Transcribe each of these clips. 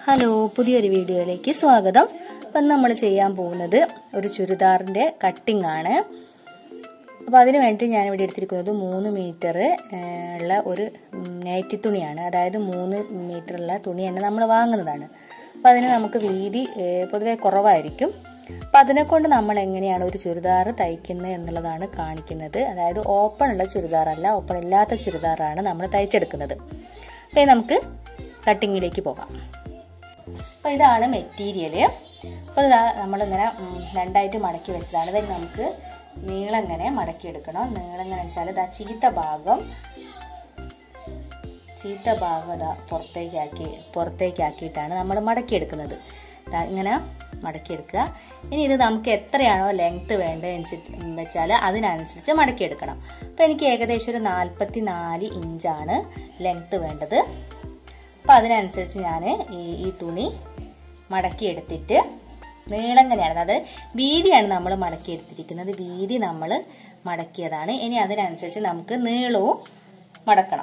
hello പുതിയൊരു വീഡിയോയിലേക്ക് സ്വാഗതം അപ്പം നമ്മൾ ചെയ്യാൻ പോകുന്നത് ഒരു ചുരിദാറിൻ്റെ കട്ടിംഗ് ആണ് അപ്പോൾ അതിന് വേണ്ടി ഞാൻ ഇവിടെ എടുത്തിരിക്കുന്നത് മൂന്ന് മീറ്റർ ഉള്ള ഒരു നൈറ്റി തുണിയാണ് അതായത് മൂന്ന് മീറ്റർ ഉള്ള തുണി തന്നെ നമ്മൾ വാങ്ങുന്നതാണ് അപ്പോൾ അതിന് നമുക്ക് വീതി ഏഹ്, പൊതുവെ കുറവായിരിക്കും അപ്പോൾ അതിനെ കൊണ്ട് നമ്മൾ എങ്ങനെയാണ് ഒരു ചുരിദാർ തയ്ക്കുന്നത് എന്നുള്ളതാണ് കാണിക്കുന്നത് അതായത് ഓപ്പൺ ഉള്ള ചുരിദാറല്ല ഓപ്പൺ ഇല്ലാത്ത ചുരിദാറാണ് നമ്മൾ തയ്ച്ചെടുക്കുന്നത് അപ്പോൾ ഇനി നമുക്ക് കട്ടിങ്ങിലേക്ക് പോകാം അപ്പോൾ ഇതാണ് മെറ്റീരിയൽ അപ്പോൾ ഇതാ നമ്മളിങ്ങനെ ഉം, രണ്ടായിട്ട് മടക്കി വെച്ചതാണ് ഇതിന് നമുക്ക് നീളം ഇങ്ങനെ മടക്കിയെടുക്കണം നീളം എങ്ങനെ വെച്ചാൽ ഇതാ ചീത്ത ഭാഗം ചീത്ത ഭാഗം ഇതാ പുറത്തേക്കാക്കി പുറത്തേക്കാക്കിയിട്ടാണ് നമ്മൾ മടക്കിയെടുക്കുന്നത് ദാ ഇങ്ങനെ മടക്കിയെടുക്കുക ഇനി ഇത് നമുക്ക് എത്രയാണോ ലെങ്ത് വേണ്ടത് വെച്ചാൽ അതിനനുസരിച്ച് മടക്കിയെടുക്കണം അപ്പോൾ എനിക്ക് ഏകദേശം ഒരു നാൽപ്പത്തി നാല് ഇഞ്ചാണ് ലെങ്ത് വേണ്ടത് അപ്പം അതിനനുസരിച്ച് ഞാൻ ഈ ഈ തുണി മടക്കിയെടുത്തിട്ട് നീളം എങ്ങനെയാണ് അതായത് വീതിയാണ് നമ്മൾ മടക്കിയെടുത്തിരിക്കുന്നത് വീതി നമ്മൾ മടക്കിയതാണ് ഇനി അതിനനുസരിച്ച് നമുക്ക് നീളവും മടക്കണം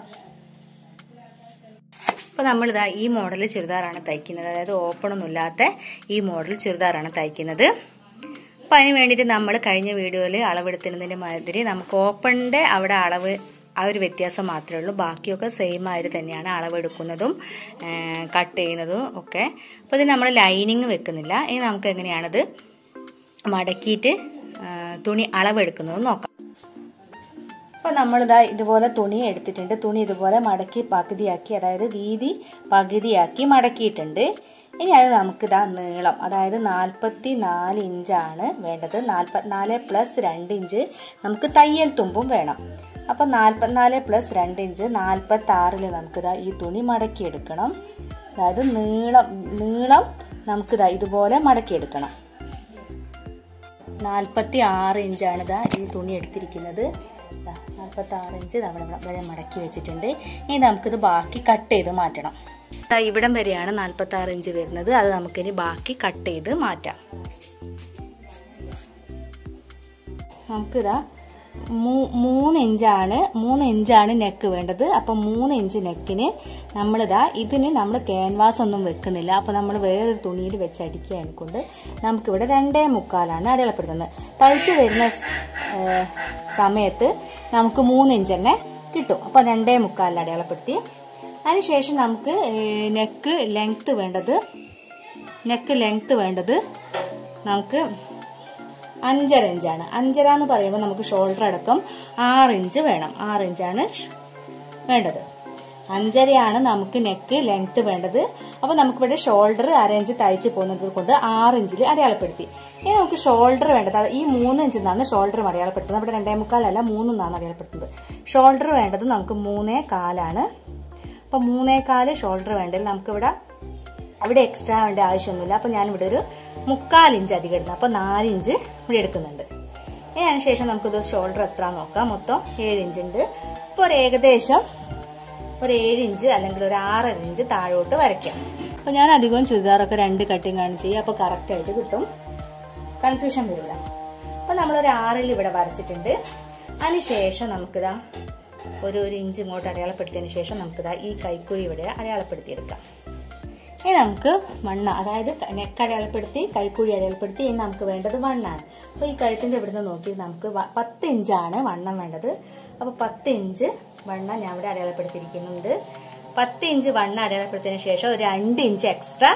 അപ്പോൾ നമ്മളിതാ ഈ മോഡൽ ചുരിദാറാണ് തയ്ക്കുന്നത് അതായത് ഓപ്പൺ ഒന്നും ഇല്ലാത്ത ഈ മോഡൽ ചുരിദാറാണ് തയ്ക്കുന്നത് അപ്പോൾ അതിന് വേണ്ടിയിട്ട് നമ്മൾ കഴിഞ്ഞ വീഡിയോയിൽ അളവെടുത്തിരുന്നതിൻ്റെ മാതിരി നമുക്ക് ഓപ്പണിൻ്റെ അവിടെ അളവ് ആ ഒരു വ്യത്യാസം മാത്രമേ ഉള്ളൂ ബാക്കിയൊക്കെ സെയിം ആയിട്ട് തന്നെയാണ് അളവെടുക്കുന്നതും കട്ട് ചെയ്യുന്നതും ഒക്കെ അപ്പോൾ ഇത് നമ്മൾ ലൈനിങ് വെക്കുന്നില്ല ഇനി നമുക്ക് എങ്ങനെയാണത് മടക്കിയിട്ട് ആ, തുണി അളവെടുക്കുന്നത് നോക്കാം അപ്പോൾ നമ്മളിതാ ഇതുപോലെ തുണി എടുത്തിട്ടുണ്ട് തുണി ഇതുപോലെ മടക്കി പകുതിയാക്കി അതായത് വീതി പകുതിയാക്കി മടക്കിയിട്ടുണ്ട് ഇനി അത് നമുക്ക് ഇതാ നീളം അതായത് നാൽപ്പത്തി നാല് ഇഞ്ചാണ് വേണ്ടത് നാൽപ്പത്തിനാല് പ്ലസ് രണ്ട് ഇഞ്ച് നമുക്ക് തയ്യൽ തുമ്പും വേണം അപ്പം നാൽപ്പത്തിനാല് പ്ലസ് രണ്ട് ഇഞ്ച് നാൽപ്പത്തി ആറിൽ നമുക്കിതാ ഈ തുണി മടക്കിയെടുക്കണം അതായത് നീളം നീളം നമുക്കിതാ ഇതുപോലെ മടക്കിയെടുക്കണം നാൽപ്പത്തി ആറ് ഇഞ്ചാണ് ഇതാ ഈ തുണി എടുത്തിരിക്കുന്നത് നാൽപ്പത്തി ആറ് ഇഞ്ച് നമ്മൾ ഇവിടെ മടക്കി വെച്ചിട്ടുണ്ട് ഇനി നമുക്കിത് ബാക്കി കട്ട് ചെയ്ത് മാറ്റണം ദാ ഇവിടം വരെയാണ് നാൽപ്പത്തി ആറ് ഇഞ്ച് വരുന്നത് അത് നമുക്കിനി ബാക്കി കട്ട് ചെയ്ത് മാറ്റാം നമുക്കിതാ മൂ- മൂന്ന് ഇഞ്ചാണ് മൂന്ന് ഇഞ്ചാണ് നെക്ക് വേണ്ടത് അപ്പൊ മൂന്ന് ഇഞ്ച് നെക്കിന് നമ്മളിതാ ഇതിന് നമ്മൾ ക്യാൻവാസ് ഒന്നും വെക്കുന്നില്ല അപ്പൊ നമ്മൾ വേറൊരു തുണിയിൽ വെച്ച് അടിക്കുകയാണ് കൊണ്ട് നമുക്കിവിടെ രണ്ടേ മുക്കാലാണ് അടയാളപ്പെടുത്തുന്നത് തയ്ച്ച് വരുന്ന സ്- ഏഹ് സമയത്ത് നമുക്ക് മൂന്ന് ഇഞ്ച് തന്നെ കിട്ടും അപ്പൊ രണ്ടേ മുക്കാലിൽ അടയാളപ്പെടുത്തി അതിനുശേഷം നമുക്ക് ഏഹ് നെക്ക് ലെങ്ത് വേണ്ടത് നെക്ക് ലെങ്ത് വേണ്ടത് നമുക്ക് അഞ്ചര ഇഞ്ചാണ് അഞ്ചര എന്ന് പറയുമ്പോൾ നമുക്ക് ഷോൾഡർ അടക്കം ആറ് ഇഞ്ച് വേണം ആറ് ഇഞ്ചാണ് ഷ് വേണ്ടത് അഞ്ചരയാണ് നമുക്ക് നെക്ക് ലെങ്ത് വേണ്ടത് അപ്പൊ നമുക്കിവിടെ ഷോൾഡർ അര ഇഞ്ച് തയ്ച്ച് പോകുന്നത് കൊണ്ട് ആറ് ഇഞ്ചിൽ അടയാളപ്പെടുത്തി ഇനി നമുക്ക് ഷോൾഡർ വേണ്ടത് അത് ഈ മൂന്ന് ഇഞ്ചിൽ നിന്നാണ് ഷോൾഡർ അടയാളപ്പെടുത്തുന്നത് ഇവിടെ രണ്ടേ മുക്കാലല്ല മൂന്നെന്നാണ് അടയാളപ്പെടുത്തുന്നത് ഷോൾഡർ വേണ്ടത് നമുക്ക് മൂന്നേ കാലാണ് അപ്പൊ മൂന്നേ കാല് ഷോൾഡർ വേണ്ടത് നമുക്കിവിടെ അവിടെ എക്സ്ട്രാ വേണ്ട ആവശ്യമൊന്നുമില്ല അപ്പൊ ഞാൻ ഇവിടെ ഒരു മുക്കാൽ ഇഞ്ച് അധികം ഇടുന്നു അപ്പൊ നാല് ഇഞ്ച് ഇവിടെ എടുക്കുന്നുണ്ട് ഇനി അതിനുശേഷം നമുക്കിത് ഷോൾഡർ എത്ര നോക്കാം മൊത്തം ഏഴ് ഇഞ്ച് ഉണ്ട് അപ്പൊ ഒരു ഏകദേശം ഒരു ഏഴ് ഇഞ്ച് അല്ലെങ്കിൽ ഒരു ആറര ഇഞ്ച് താഴോട്ട് വരയ്ക്കാം അപ്പൊ ഞാൻ അധികവും ചുരിദാറൊക്കെ രണ്ട് കട്ടിങ് ആണ് ചെയ്യുക അപ്പൊ കറക്റ്റ് ആയിട്ട് കിട്ടും കൺഫ്യൂഷൻ വരില്ല അപ്പൊ നമ്മളൊരു ആറിൽ ഇവിടെ വരച്ചിട്ടുണ്ട് അതിനുശേഷം നമുക്കിതാ ഒരു ഒരു ഇഞ്ച് ഇങ്ങോട്ട് അടയാളപ്പെടുത്തിയതിന് ശേഷം നമുക്കിതാ ഈ കൈക്കുഴി ഇവിടെ അടയാളപ്പെടുത്തിയെടുക്കാം ഇനി നമുക്ക് മണ്ണ അതായത് നെക്ക് അടയാളപ്പെടുത്തി കൈക്കുഴി അടയാളപ്പെടുത്തി ഇനി നമുക്ക് വേണ്ടത് വണ്ണാണ് അപ്പോൾ ഈ കഴുത്തിന്റെ ഇവിടുന്ന് നോക്കി നമുക്ക് വ- പത്ത് ഇഞ്ചാണ് വണ്ണം വേണ്ടത് അപ്പോൾ പത്ത് ഇഞ്ച് വണ്ണം ഞാൻ ഇവിടെ അടയാളപ്പെടുത്തിയിരിക്കുന്നുണ്ട് പത്ത് ഇഞ്ച് വണ്ണം അടയാളപ്പെടുത്തിയതിനു ശേഷം ഒരു രണ്ട് ഇഞ്ച് എക്സ്ട്രാ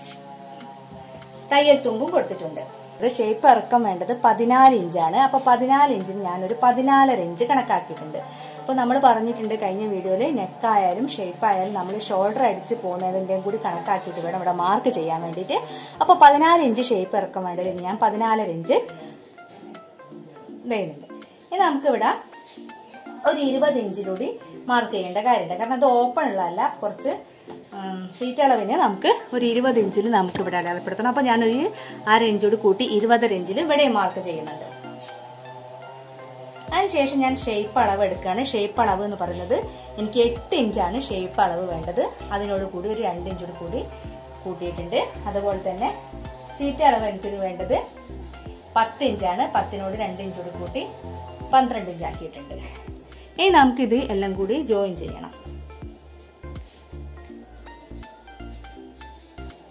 തയ്യൽ തുമ്പും കൊടുത്തിട്ടുണ്ട് ഒരു ഷേപ്പ് ഇറക്കം വേണ്ടത് പതിനാല് ഇഞ്ചാണ് അപ്പൊ പതിനാല് ഇഞ്ചിന് ഞാനൊരു പതിനാലര ഇഞ്ച് കണക്കാക്കിയിട്ടുണ്ട് അപ്പോൾ നമ്മൾ പറഞ്ഞിട്ടുണ്ട് കഴിഞ്ഞ വീഡിയോയിൽ നെക്കായാലും ഷേപ്പ് ആയാലും നമ്മൾ ഷോൾഡർ അടിച്ച് പോകുന്നതിൻ്റെയും കൂടി കണക്കാക്കിയിട്ട് വേണം ഇവിടെ മാർക്ക് ചെയ്യാൻ വേണ്ടിയിട്ട് അപ്പോൾ പതിനാല് ഇഞ്ച് ഷേപ്പ് ഇറക്കം വേണ്ടത് ഞാൻ പതിനാലര ഇഞ്ച് ഇടുന്നുണ്ട് ഇനി നമുക്കിവിടെ ഒരു ഇരുപത് ഇഞ്ചിലൂടി മാർക്ക് ചെയ്യേണ്ട കാര്യമുണ്ട് കാരണം അത് ഓപ്പൺ ഉള്ളതല്ല കുറച്ച് ഷീറ്റ് അളവിന് നമുക്ക് ഒരു ഇരുപത് ഇഞ്ചിൽ നമുക്ക് ഇവിടെ അടയാളപ്പെടുത്തണം അപ്പൊ ഞാനൊരു അര ഇഞ്ചോട് കൂട്ടി ഇരുപതര ഇഞ്ചിൽ ഇവിടെ മാർക്ക് ചെയ്യുന്നുണ്ട് അതിനുശേഷം ഞാൻ ഷേപ്പ് അളവ് എടുക്കുകയാണ് ഷേപ്പ് അളവ് എന്ന് പറയുന്നത് എനിക്ക് എട്ട് ഇഞ്ചാണ് ഷേപ്പ് അളവ് വേണ്ടത് അതിനോട് കൂടി ഒരു രണ്ട് ഇഞ്ചോട് കൂടി കൂട്ടിയിട്ടുണ്ട് അതുപോലെ തന്നെ സീറ്റ് അളവ് എനിക്ക് വേണ്ടത് പത്ത് ഇഞ്ചാണ് പത്തിനോട് രണ്ട് ഇഞ്ചോട് കൂട്ടി പന്ത്രണ്ട് ഇഞ്ച് ആക്കിയിട്ടുണ്ട് ഇനി നമുക്കിത് എല്ലാം കൂടി ജോയിൻ ചെയ്യണം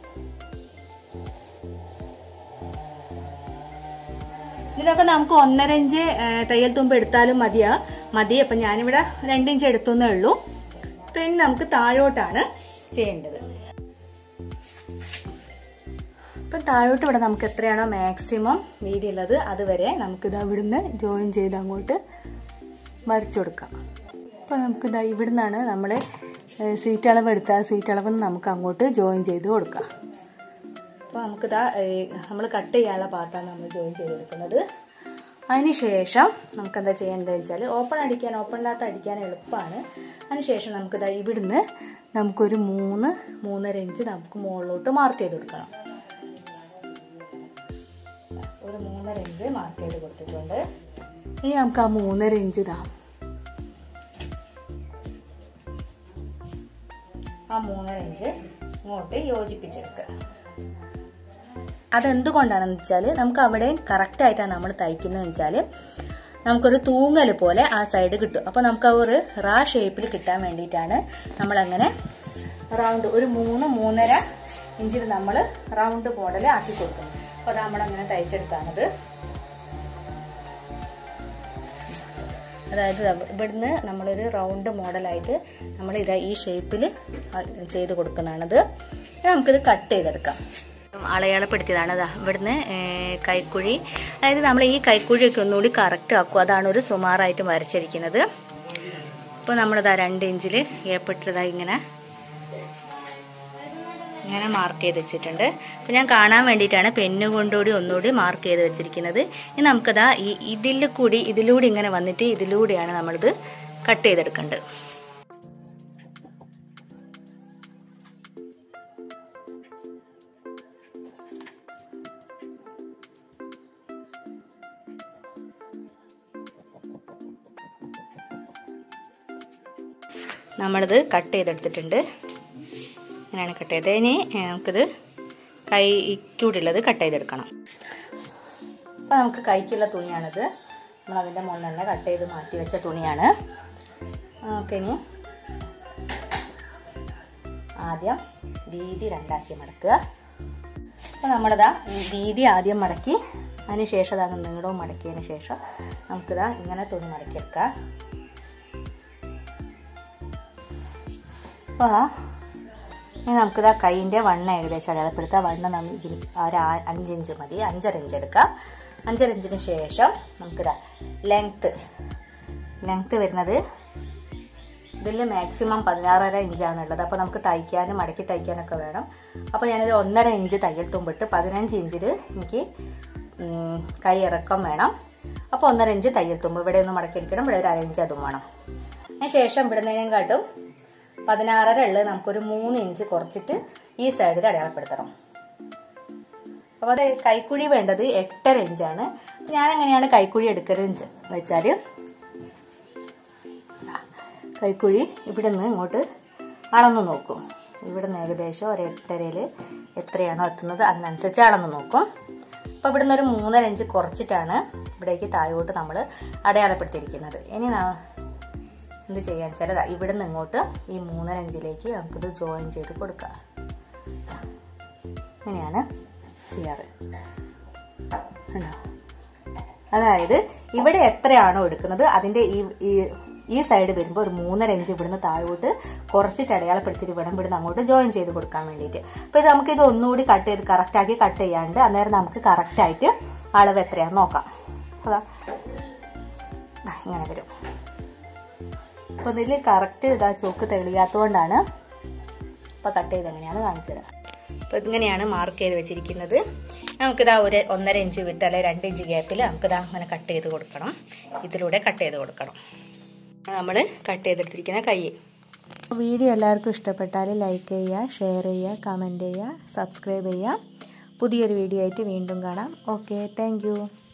ഇതിനൊക്കെ നമുക്ക് ഒന്നര ഇഞ്ച് ഏഹ്, തയ്യൽ തുമ്പ് എടുത്താലും മതിയാ മതി അപ്പൊ ഞാനിവിടെ രണ്ടിഞ്ച് എടുത്തുന്നേ ഉള്ളൂ പിന്നെ നമുക്ക് താഴോട്ടാണ് ചെയ്യേണ്ടത് ഇപ്പം താഴോട്ട് ഇവിടെ നമുക്ക് എത്രയാണോ മാക്സിമം വീതിയുള്ളത് അതുവരെ നമുക്കിത് ഇവിടുന്ന് ജോയിൻ ചെയ്ത് അങ്ങോട്ട് വരച്ചു കൊടുക്കാം അപ്പോൾ നമുക്കിതാ ഇവിടുന്നാണ് നമ്മൾ സീറ്റ് അളവ് എടുത്താൽ സീറ്റ് അളവ് നമുക്ക് അങ്ങോട്ട് ജോയിൻ ചെയ്ത് കൊടുക്കാം അപ്പോൾ നമുക്കിതാ നമ്മൾ കട്ട് ചെയ്യാനുള്ള പാർട്ടാണ് നമ്മൾ ജോയിൻ ചെയ്ത് കൊടുക്കുന്നത് അതിനുശേഷം നമുക്ക് എന്താ ചെയ്യേണ്ടത് വെച്ചാൽ ഓപ്പൺ അടിക്കാൻ ഓപ്പണിനകത്ത് അടിക്കാൻ എളുപ്പമാണ് അതിനുശേഷം നമുക്കിതാ ഇവിടുന്ന് നമുക്കൊരു മൂന്ന് മൂന്നര ഇഞ്ച് നമുക്ക് മുകളിലോട്ട് മാർക്ക് ചെയ്ത് കൊടുക്കണം ഒരു മൂന്നര ഇഞ്ച് മാർക്ക് ചെയ്ത് കൊടുത്തിട്ടുണ്ട് ഇനി നമുക്ക് ആ മൂന്നര ഇഞ്ച് ഇതാ ആ മൂന്നര ഇഞ്ച് ഇങ്ങോട്ട് യോജിപ്പിച്ചെടുക്കുക അതെന്തുകൊണ്ടാണെന്ന് വെച്ചാൽ നമുക്ക് അവിടെ കറക്റ്റ് ആയിട്ടാണ് നമ്മൾ തയ്ക്കുന്നതെന്ന് വെച്ചാൽ നമുക്കൊരു തൂങ്ങൽ പോലെ ആ സൈഡ് കിട്ടും അപ്പോൾ നമുക്ക് ആ ഒരു റാ ഷേപ്പിൽ കിട്ടാൻ വേണ്ടിയിട്ടാണ് നമ്മളങ്ങനെ റൗണ്ട് ഒരു മൂന്ന് മൂന്നര ഇഞ്ചിൽ നമ്മൾ റൗണ്ട് മോഡൽ ആക്കി കൊടുക്കുന്നത് അപ്പോൾ അത് നമ്മളങ്ങനെ തയ്ച്ചെടുത്താണത് അതായത് ഇവിടുന്ന് നമ്മളൊരു റൗണ്ട് മോഡലായിട്ട് നമ്മൾ ഇതാ ഈ ഷേപ്പിൽ ചെയ്ത് കൊടുക്കുന്നതാണത് ഇനി നമുക്കിത് കട്ട് ചെയ്തെടുക്കാം അളയാളപ്പെടുത്തിയതാണ് അതാ ഇവിടുന്ന് ഏർ, കൈക്കുഴി അതായത് നമ്മൾ ഈ കൈക്കുഴിയൊക്കെ ഒന്നുകൂടി കറക്റ്റ് ആക്കും അതാണ് ഒരു സുമാറായിട്ട് വരച്ചിരിക്കുന്നത് ഇപ്പോൾ നമ്മളിതാ രണ്ട് ഇഞ്ചിൽ ഏർപ്പെട്ടതാ ഇങ്ങനെ ഇങ്ങനെ മാർക്ക് ചെയ്ത് വെച്ചിട്ടുണ്ട് അപ്പോൾ ഞാൻ കാണാൻ വേണ്ടിയിട്ടാണ് പെന്നു കൊണ്ടുകൂടി ഒന്നുകൂടി മാർക്ക് ചെയ്ത് വെച്ചിരിക്കുന്നത് ഇനി നമുക്കതാ ഈ ഇതിൽ കൂടി ഇതിലൂടെ ഇങ്ങനെ വന്നിട്ട് ഇതിലൂടെയാണ് നമ്മളിത് കട്ട് ചെയ്തെടുക്കേണ്ടത് നമ്മളിത് കട്ട് ചെയ്തെടുത്തിട്ടുണ്ട് അങ്ങനെയാണ് കട്ട് ചെയ്തത് ഇനി ഏ, നമുക്കിത് കൈക്കൂടുള്ളത് കട്ട് ചെയ്തെടുക്കണം അപ്പോൾ നമുക്ക് കൈക്കുള്ള തുണിയാണിത് നമ്മൾ അതിൻ്റെ മുകളിൽ തന്നെ കട്ട് ചെയ്ത് മാറ്റി വെച്ച തുണിയാണ് നമുക്കിനി ആദ്യം വീതി രണ്ടാക്കി മടക്കുക അപ്പോൾ നമ്മളിതാ ഈ വീതി ആദ്യം മടക്കി അതിന് ശേഷം അതാണ് നീളവും മടക്കിയതിന് ശേഷം നമുക്കിതാ ഇങ്ങനെ തുണി മടക്കിയെടുക്കാം അപ്പോൾ ഇനി നമുക്കിതാ കൈയിൻ്റെ വണ്ണം ഏകദേശം അടയാളപ്പെടുത്താം വണ്ണം നമ്മൾ ഇതിൽ ഒരു ആ- അഞ്ചിഞ്ച് മതി അഞ്ചര ഇഞ്ച് എടുക്കാം അഞ്ചര ഇഞ്ചിന് ശേഷം നമുക്കിതാ ലെങ്ത്ത് ലെങ്ത്ത് വരുന്നത് ഇതിൽ മാക്സിമം പതിനാറര ഇഞ്ചാണ് ഉള്ളത് അപ്പോൾ നമുക്ക് തയ്ക്കാനും മടക്കി തയ്ക്കാനൊക്കെ വേണം അപ്പോൾ ഞാനൊരു ഒന്നര ഇഞ്ച് തയ്യൽ തുമ്പിട്ട് പതിനഞ്ച് ഇഞ്ചിൽ എനിക്ക് ഉം, കൈ ഇറക്കം വേണം അപ്പോൾ ഒന്നര ഇഞ്ച് തയ്യൽ തുമ്പ് ഇവിടെ ഒന്ന് മടക്കി എടുക്കണം ഇവിടെ ഒരു അര ഇഞ്ച് അതും വേണം അതിന് ശേഷം ഇവിടുന്നതിനും കാട്ടും പതിനാറര ഉള്ളത് നമുക്കൊരു മൂന്ന് ഇഞ്ച് കുറച്ചിട്ട് ഈ സൈഡിൽ അടയാളപ്പെടുത്തണം അപ്പോൾ അത് കൈക്കുഴി വേണ്ടത് എട്ടര ഇഞ്ചാണ് ഞാൻ എങ്ങനെയാണ് കൈക്കുഴി എടുക്കരുത് വെച്ചാൽ കൈക്കുഴി ഇവിടെ നിന്ന് ഇങ്ങോട്ട് അളന്ന് നോക്കും ഇവിടെ നിന്ന് ഏകദേശം ഒരു എട്ടരയിൽ എത്രയാണോ എത്തുന്നത് അതിനനുസരിച്ച് അളന്ന് നോക്കും അപ്പോൾ ഇവിടുന്ന് ഒരു മൂന്നര ഇഞ്ച് കുറച്ചിട്ടാണ് ഇവിടേക്ക് താഴോട്ട് നമ്മൾ അടയാളപ്പെടുത്തിയിരിക്കുന്നത് ഇനി നാ- എന്ത് ചെയ്യാന്ന് വെച്ചാൽ ദാ ഇവിടുന്ന് ഇങ്ങോട്ട് ഈ മൂന്നര ഇഞ്ചിലേക്ക് നമുക്കിത് ജോയിൻ ചെയ്ത് കൊടുക്കാം ഇങ്ങനെയാണ് ചെയ്യാറ് കണ്ടോ അതായത് ഇവിടെ എത്രയാണോ എടുക്കുന്നത് അതിന്റെ ഈ ഈ- ഈ സൈഡ് വരുമ്പോൾ ഒരു മൂന്നര ഇഞ്ച് ഇവിടുന്ന് താഴോട്ട് കുറച്ചിട്ട് അടയാളപ്പെടുത്തിയിട്ട് വേണം ഇവിടുന്ന് അങ്ങോട്ട് ജോയിൻ ചെയ്ത് കൊടുക്കാൻ വേണ്ടിയിട്ട് അപ്പൊ ഇത് നമുക്ക് ഇത് ഒന്നുകൂടി കട്ട് ചെയ്ത് കറക്റ്റ് ആക്കി കട്ട് ചെയ്യാണ്ട് അന്നേരം നമുക്ക് കറക്റ്റ് ആയിട്ട് അളവ് എത്രയാന്ന് നോക്കാം അതാ ദാ ഇങ്ങനെ വരും അപ്പൊ ഇതിൽ കറക്റ്റ് ഇതാ ചോക്ക് തെളിയാത്തതുകൊണ്ടാണ് ഇപ്പൊ കട്ട് ചെയ്ത് എങ്ങനെയാണ് കാണിച്ചത് അപ്പൊ ഇങ്ങനെയാണ് മാർക്ക് ചെയ്ത് വെച്ചിരിക്കുന്നത് നമുക്കിതാ ഒരു ഒന്നര ഇഞ്ച് വിട്ട് അല്ലെ രണ്ട് ഇഞ്ച് ഗ്യാപ്പിൽ നമുക്കിതാ അങ്ങനെ കട്ട് ചെയ്ത് കൊടുക്കണം ഇതിലൂടെ കട്ട് ചെയ്ത് കൊടുക്കണം നമ്മൾ കട്ട് ചെയ്തെടുത്തിരിക്കുന്ന കൈ വീഡിയോ എല്ലാവർക്കും ഇഷ്ടപ്പെട്ടാൽ ലൈക്ക് ചെയ്യുക ഷെയർ ചെയ്യുക കമൻറ്റ് ചെയ്യുക സബ്സ്ക്രൈബ് ചെയ്യുക പുതിയൊരു വീഡിയോ ആയിട്ട് വീണ്ടും കാണാം ഓക്കെ താങ്ക്